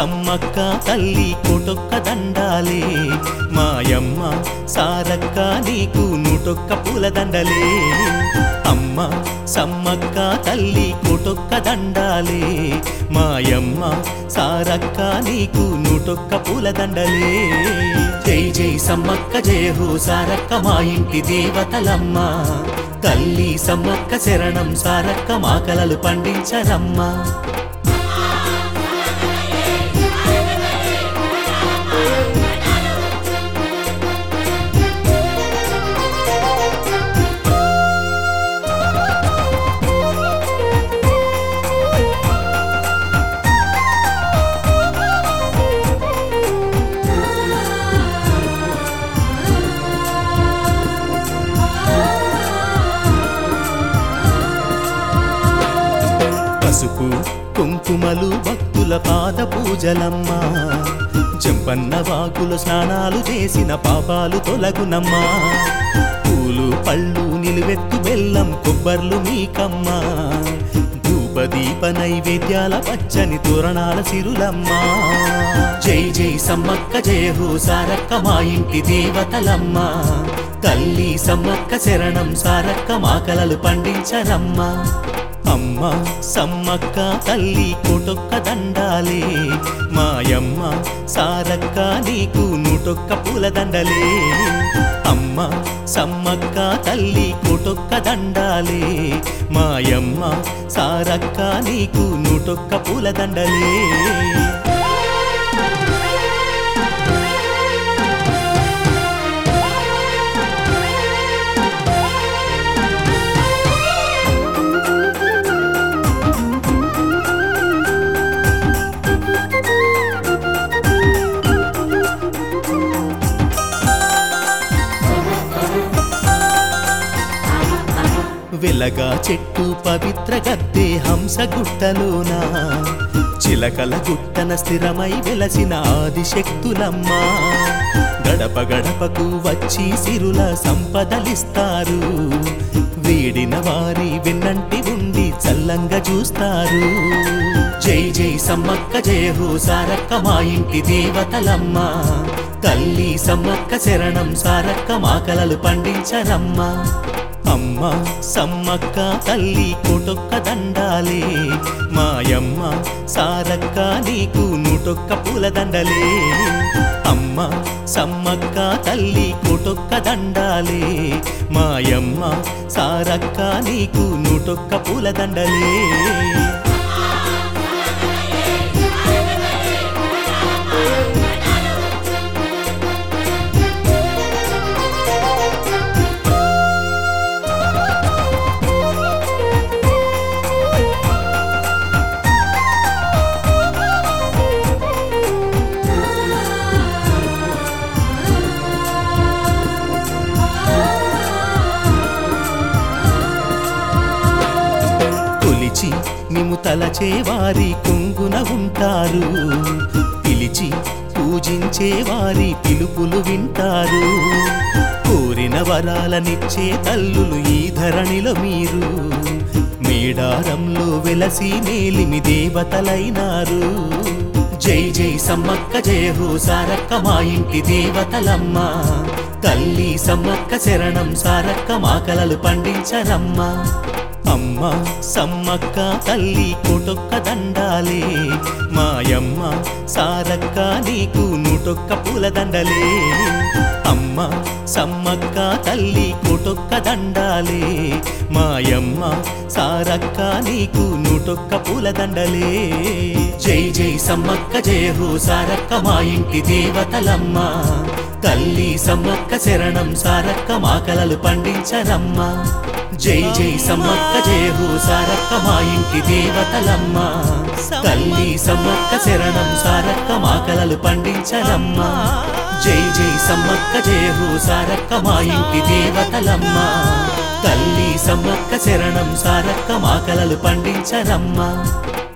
సమ్మక్క తల్లి కోటొక్క దండాలే మాయమ్మ సారక్క నీకు నూటొక్క పూల దండలే అమ్మ సమ్మక్క తల్లి కోటొక్క దండాలే మాయమ్మ సారక్క నీకు నూటొక్క పూల దండలే జై జై సమ్మక్క జయ హో సారక్క మా ఇంటి దేవతలమ్మ తల్లి సమ్మక్క శరణం సారక్క మా కలలు పండించరమ్మా పసుపు కుంకుమలు భక్తుల పాద పూజలమ్మా చెంపన్న వాకుల స్నానాలు చేసిన పాపాలు తొలగునమ్మా పూలు పళ్ళు నిలువెత్తు బెల్లం కొబ్బర్లు మీకమ్మా ధూపదీప నైవేద్యాల పచ్చని తోరణాల సిరులమ్మా జై జై సమ్మక్క జయ హో సారక్క మా ఇంటి దేవతలమ్మా తల్లి సమ్మక్క శరణం సారక్క మా కలలు పండించరమ్మా అమ్మ సమ్మక్క తల్లి కోటొక్క దండాలే మాయమ్మ సారక్క నీకు నూటొక్క పూల దండలే అమ్మ సమ్మక్క తల్లి కోటొక్క దండాలే మాయమ్మ సారక్క నీకు నూటొక్క పూల దండలే వెలగా చెట్టు పవిత్ర గద్దే హంస గుట్టలోన చిలకల గుట్టన స్థిరమై వెలసిన ఆదిశక్తులమ్మా గడప గడపకు వచ్చి సిరుల సంపదలిస్తారు వేడిన వారి వెన్నంటి ఉండి చల్లంగా చూస్తారు జై జై సమ్మక్క జయ హో సారక్క మా ఇంటి దేవతలమ్మా తల్లి సమ్మక్క శరణం సారక్క మా కలలు పండించరమ్మా అమ్మ సమ్మక్క తల్లి కోటొక్క దండాలే మాయమ్మ సారక్క నీకు నూటొక్క పూల దండలే అమ్మ సమ్మక్క తల్లి కోటొక్క దండాలే మాయమ్మ సారక్క నీకు నూటొక్క పూల దండలే కొలిచి మిము తలచే వారి కొంగున ఉంటారు పిలిచి పూజించే వారి పిలుపులు వింటారు కోరిన వరాలనిచ్చే తల్లులు ఈ ధరణిలో మీరు మేడారంలో వెలసి మేలిమి దేవతలైనారు జై జై సమ్మక్క జయ హో సారక్క మా ఇంటి దేవతలమ్మా తల్లి సమ్మక్క శరణం సారక్క మా కలలు పండించరమ్మా అమ్మ సమ్మక్క తల్లి కోటొక్క దండాలే మాయమ్మ సారక్క నీకు నూటొక్క పూల దండలే అమ్మ సమ్మక్క తల్లి కోటొక్క దండాలే మాయమ్మ సారక్క నీకు నూటొక్క పూల దండలే జై జై సమ్మక్క జయ హో సారక్క మా ఇంటి దేవతలమ్మా తల్లి సమ్మక్క శరణం సారక్క మా కలలు పండించరమ్మా జై జై సమ్మక్క జయ హో సారక్క మా ఇంటి దేవతలమ్మా తల్లి సమ్మక్క శరణం సారక్క మా కలలు పండించరమ్మా జై జై సమ్మక్క జయ హో సారక్క మా ఇంటి దేవతలమ్మా తల్లి సమ్మక్క శరణం సారక్క మా కలలు పండించరమ్మా